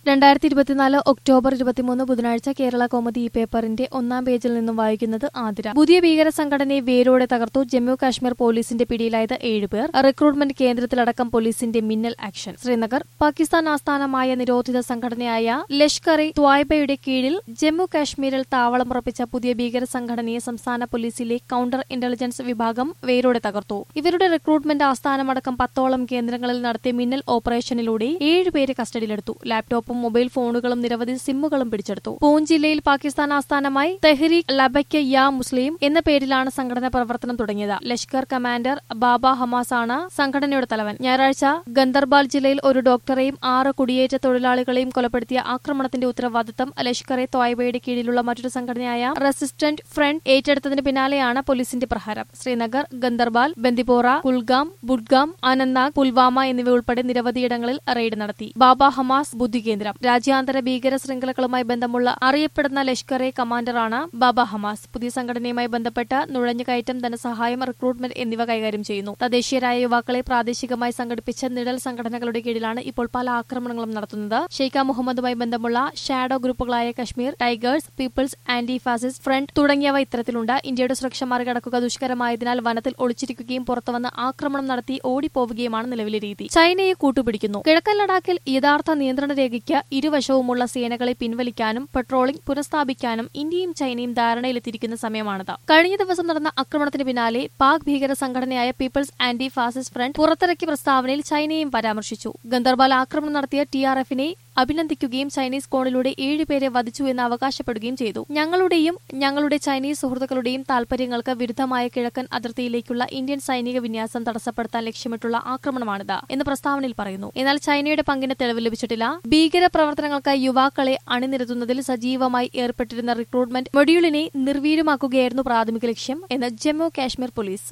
രണ്ടായിരത്തി ഇരുപത്തിനാല് ഒക്ടോബർ ഇരുപത്തിമൂന്ന് ബുധനാഴ്ച കേരള കോമഡി ഈ പേപ്പറിന്റെ ഒന്നാം പേജിൽ നിന്നും വായിക്കുന്നത് ആതിര പുതിയ ഭീകര സംഘടനയെ വേരോടെ തകർത്തു ജമ്മു കാശ്മീർ പോലീസിന്റെ പിടിയിലായത് ഏഴുപേർ റിക്രൂട്ട്മെന്റ് കേന്ദ്രത്തിലടക്കം പോലീസിന്റെ മിന്നൽ ആക്ഷൻ ശ്രീനഗർ പാകിസ്ഥാൻ ആസ്ഥാനമായ നിരോധിത സംഘടനയായ ലഷ്കർ ഇ ത്വായ്ബയുടെ കീഴിൽ ജമ്മു കാശ്മീരിൽ താവളമുറപ്പിച്ച പുതിയ ഭീകര സംഘടനയെ സംസ്ഥാന പോലീസിലെ കൌണ്ടർ ഇന്റലിജൻസ് വിഭാഗം വേരോടെ തകർത്തു ഇവരുടെ റിക്രൂട്ട്മെന്റ് ആസ്ഥാനമടക്കം പത്തോളം കേന്ദ്രങ്ങളിൽ നടത്തിയ മിന്നൽ ഓപ്പറേഷനിലൂടെ ഏഴുപേരെ കസ്റ്റഡിയിലെടുത്തു ലാപ്ടോപ്പും മൊബൈൽ ഫോണുകളും നിരവധി സിമ്മുകളും പിടിച്ചെടുത്തു പൂഞ്ച് ജില്ലയിൽ പാകിസ്ഥാൻ ആസ്ഥാനമായി തെഹ്രീഖ് ലബയ്ക്ക് യാ മുസ്ലിം എന്ന പേരിലാണ് സംഘടന പ്രവർത്തനം തുടങ്ങിയത് ലഷ്കർ കമാൻഡർ ബാബ ഹമാസ് ആണ് സംഘടനയുടെ തലവൻ ഞായറാഴ്ച ഗന്ദർബാൽ ജില്ലയിൽ ഒരു ഡോക്ടറെയും ആറ് കുടിയേറ്റ തൊഴിലാളികളെയും കൊലപ്പെടുത്തിയ ആക്രമണത്തിന്റെ ഉത്തരവാദിത്തം ലഷ്കർ എ തോയ്ബയുടെ കീഴിലുള്ള മറ്റൊരു സംഘടനയായ റെസിസ്റ്റന്റ് ഫ്രണ്ട് ഏറ്റെടുത്തതിന് പിന്നാലെയാണ് പോലീസിന്റെ പ്രഹാരം ശ്രീനഗർ ഗന്ദർബാൽ ബന്ദിപ്പോറ കുൽഗാം ബുഡ്ഗാം അനന്ത്നാഗ് പുൽവാമ എന്നിവ ഉൾപ്പെടെ നിരവധിയിടങ്ങളിൽ റെയ്ഡ് നടത്തി ബാബ ഹമാസ് ബുദ്ധികേന്ദ്രം രാജ്യാന്തര ഭീകര ശൃംഖലകളുമായി ബന്ധമുള്ള അറിയപ്പെടുന്ന ലഷ്കർ എ കമാൻഡറാണ് ബാബ ഹമാസ് പുതിയ സംഘടനയുമായി ബന്ധപ്പെട്ട് നുഴഞ്ഞുകയറ്റം ധനസഹായം റിക്രൂട്ട്മെന്റ് എന്നിവ കൈകാര്യം ചെയ്യുന്നു തദ്ദേശീയരായ യുവാക്കളെ പ്രാദേശികമായി സംഘടിപ്പിച്ച നിഴൽ സംഘടനകളുടെ കീഴിലാണ് ഇപ്പോൾ പല ആക്രമണങ്ങളും നടത്തുന്നത് ഷെയ്ഖ മുഹമ്മദുമായി ബന്ധമുള്ള ഷാഡോ ഗ്രൂപ്പുകളായ Kashmir tigers people's anti fascist front തുടങ്ങിയവ ഇത്തരത്തിലുണ്ട് ഇന്ത്യയുടെ സുരക്ഷ മറികടക്കുക ദുഷ്കരമായതിനാൽ വനത്തിൽ ഒളിച്ചിരിക്കുകയും പുറത്തുവന്ന് ആക്രമണം നടത്തി ഓടിപ്പോവുകയുമാണ് നിലവിലെ രീതി ചൈനയെ കൂട്ടുപിടിക്കുന്നു കിഴക്കൻ ലഡാക്കിൽ യഥാർത്ഥ നിയന്ത്രണ രേഖയ്ക്ക് ഇരുവശവുമുള്ള സേനകളെ പിൻവലിക്കാനും പെട്രോളിംഗ് പുനഃസ്ഥാപിക്കാനും ഇന്ത്യയും ചൈനയും ധാരണയിലെത്തിയിരിക്കുന്ന സമയമാണിത് കഴിഞ്ഞ ദിവസം നടന്ന ആക്രമണത്തിന് പിന്നാലെ പാക് ഭീകര സംഘടനയായ പീപ്പിൾസ് ആന്റി ഫാസിസ്റ്റ് ഫ്രണ്ട് പുറത്തിറക്കിയ പ്രസ്താവനയിൽ ചൈനയും പരാമർശിച്ചു ഗന്ദർബാൽ ആക്രമണം നടത്തിയ ടി ആർ എഫിനെ അഭിനന്ദിക്കുകയും ചൈനീസ് കോണിലൂടെ ഏഴുപേരെ വധിച്ചു എന്ന് അവകാശപ്പെടുകയും ചെയ്തു ഞങ്ങളുടെയും ഞങ്ങളുടെ ചൈനീസ് സുഹൃത്തുക്കളുടെയും താൽപര്യങ്ങൾക്ക് വിരുദ്ധമായ കിഴക്കൻ അതിർത്തിയിലേക്കുള്ള ഇന്ത്യൻ സൈനിക വിന്യാസം തടസ്സപ്പെടുത്താൻ ലക്ഷ്യമിട്ടുള്ള ആക്രമണമാണിത് എന്ന് പ്രസ്താവനയിൽ പറയുന്നു എന്നാൽ ചൈനയുടെ പങ്കിന് തെളിവ് ലഭിച്ചിട്ടില്ല ഭീകര പ്രവർത്തനങ്ങൾക്കായി യുവാക്കളെ അണിനിരത്തുന്നതിൽ സജീവമായി ഏർപ്പെട്ടിരുന്ന റിക്രൂട്ട്മെന്റ് മൊഡ്യൂളിനെ നിർവീര്യമാക്കുകയായിരുന്നു പ്രാഥമിക ലക്ഷ്യം എന്ന് ജമ്മു കാശ്മീർ പോലീസ്